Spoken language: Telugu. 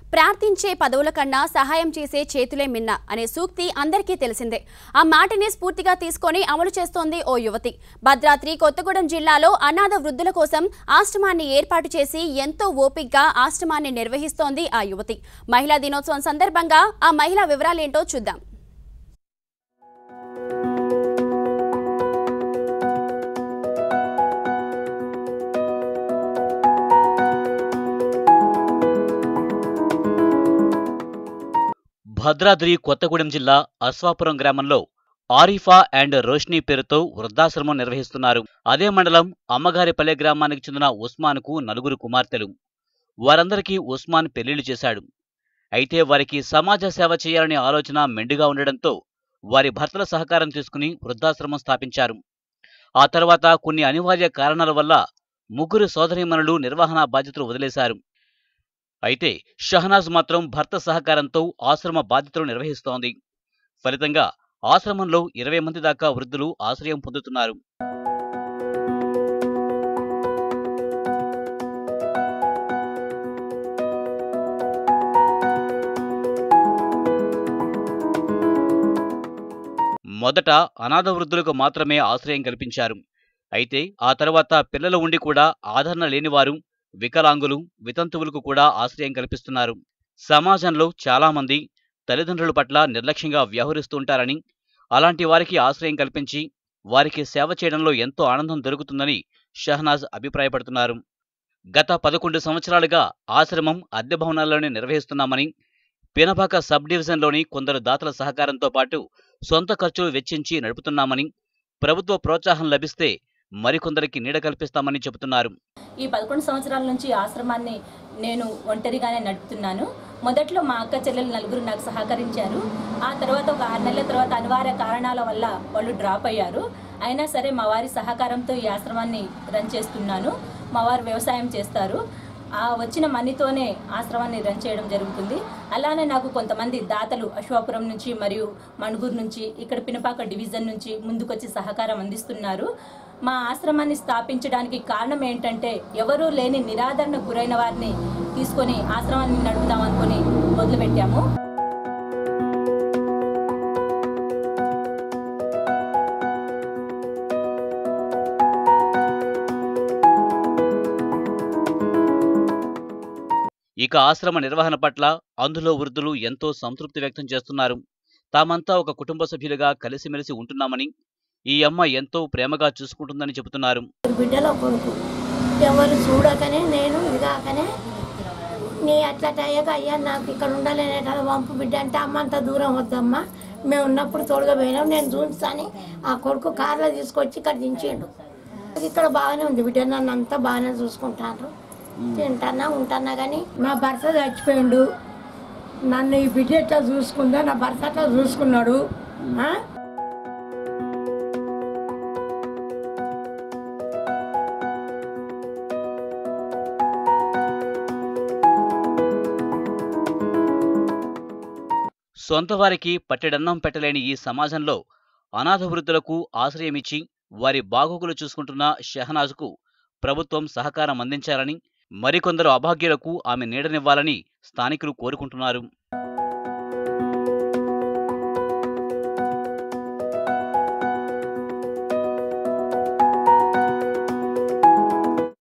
ప్రార్థించే పదవుల కన్నా సహాయం చేసే చేతులే మిన్న అనే సూక్తి అందరికీ తెలిసిందే ఆ మాటని స్ఫూర్తిగా తీసుకొని అమలు చేస్తోంది ఓ యువతి భద్రాద్రి కొత్తగూడెం జిల్లాలో అనాథ వృద్ధుల కోసం ఆశ్రమాన్ని ఏర్పాటు చేసి ఎంతో ఓపిగ్గా ఆశ్రమాన్ని నిర్వహిస్తోంది ఆ యువతి మహిళా దినోత్సవం సందర్భంగా ఆ మహిళా వివరాలేంటో చూద్దాం భద్రాద్రి కొత్తగూడెం జిల్లా అశ్వాపురం గ్రామంలో ఆరిఫా అండ్ రోష్ని పేరుతో వృద్ధాశ్రమం నిర్వహిస్తున్నారు అదే మండలం అమ్మగారిపల్లె గ్రామానికి చెందిన ఉస్మాన్కు నలుగురు కుమార్తెలు వారందరికీ ఉస్మాన్ పెళ్లిళ్లు చేశాడు అయితే వారికి సమాజ సేవ చేయాలనే ఆలోచన మెండుగా ఉండడంతో వారి భర్తల సహకారం తీసుకుని వృద్ధాశ్రమం స్థాపించారు ఆ తర్వాత కొన్ని అనివార్య కారణాల వల్ల ముగ్గురు సోదరీమణులు నిర్వహణ బాధ్యతలు వదిలేశారు అయితే షహనాజ్ మాత్రం భర్త సహకారంతో ఆశ్రమ బాధ్యతలు నిర్వహిస్తోంది ఫలితంగా ఆశ్రమంలో ఇరవై మంది దాకా వృద్ధులు ఆశ్రయం పొందుతున్నారు మొదట అనాథ వృద్ధులకు మాత్రమే ఆశ్రయం కల్పించారు అయితే ఆ తర్వాత పిల్లలు ఉండి కూడా ఆదరణ లేనివారు వికలాంగులు వితంతువులకు కూడా ఆశ్రయం కల్పిస్తున్నారు సమాజంలో చాలామంది తల్లిదండ్రుల పట్ల నిర్లక్ష్యంగా వ్యవహరిస్తుంటారని అలాంటి వారికి ఆశ్రయం కల్పించి వారికి సేవ చేయడంలో ఎంతో ఆనందం దొరుకుతుందని షహనాజ్ అభిప్రాయపడుతున్నారు గత పదకొండు సంవత్సరాలుగా ఆశ్రమం అద్దె భవనాల్లోనే నిర్వహిస్తున్నామని పినపాక సబ్ డివిజన్లోని కొందరు దాతల సహకారంతో పాటు సొంత ఖర్చులు వెచ్చించి నడుపుతున్నామని ప్రభుత్వ ప్రోత్సాహం లభిస్తే మరికొందరికి నీడ కల్పిస్తామని చెబుతున్నారు ఈ పదకొండు సంవత్సరాల నుంచి ఆశ్రమాన్ని నేను ఒంటరిగానే నడుపుతున్నాను మొదట్లో మా అక్క చెల్లెలు నలుగురు నాకు సహకరించారు ఆ తర్వాత ఒక ఆరు నెలల తర్వాత అనివార్య కారణాల వల్ల వాళ్ళు డ్రాప్ అయ్యారు అయినా సరే మా వారి సహకారంతో ఈ ఆశ్రమాన్ని రన్ చేస్తున్నాను మా వారు వ్యవసాయం చేస్తారు ఆ వచ్చిన మనీతోనే ఆశ్రమాన్ని రన్ చేయడం జరుగుతుంది అలానే నాకు కొంతమంది దాతలు అశ్వాపురం నుంచి మరియు మణుగూరు నుంచి ఇక్కడ పినపాక డివిజన్ నుంచి ముందుకొచ్చి సహకారం అందిస్తున్నారు మా ఆశ్రమాన్ని స్థాపించడానికి కారణం ఏంటంటే ఎవరూ లేని నిరాదరణ గురైన వారిని తీసుకొని ఆశ్రమాన్ని నడుపుదాం అనుకొని మొదలుపెట్టాము ఇక ఆశ్రమ నిర్వహణ పట్ల అందులో వృద్ధులు ఎంతో సంతృప్తి వ్యక్తం చేస్తున్నారు తామంతా ఒక కుటుంబ సభ్యులుగా కలిసిమెలిసి ఉంటున్నామని ఈ అమ్మ ఎంతో ప్రేమగా చూసుకుంటుందని చెబుతున్నారు బిడ్డలో కొడుకు ఎవరు చూడకనే నేను ఇదాకనే నీ అట్లా అయ్యాక అయ్యా నాకు ఇక్కడ ఉండాలనేట వంపు బిడ్డ అంటే అమ్మ అంత దూరం వద్దమ్మా మేము ఉన్నప్పుడు తోడుగా పోయినాం నేను చూస్తాను ఆ కొడుకు కార్లో తీసుకొచ్చి ఇక్కడ దించిండు ఇక్కడ బాగానే ఉంది బిడ్డ నన్ను అంతా బాగానే చూసుకుంటాను తింటానా ఉంటానా కానీ నా భర్త చచ్చిపోయిండు నన్ను ఈ బిడ్డ ఎట్లా చూసుకుందో నా భర్త అట్లా చూసుకున్నాడు ఆ? సొంత వారికి పట్టెడన్నం పెట్టలేని ఈ సమాజంలో అనాథ వృద్ధులకు ఆశ్రయమిచ్చి వారి బాగోగులు చూసుకుంటున్న షెహనాజ్కు ప్రభుత్వం సహకారం అందించాలని మరికొందరు అభాగ్యులకు ఆమె నీడనివ్వాలని స్థానికులు కోరుకుంటున్నారు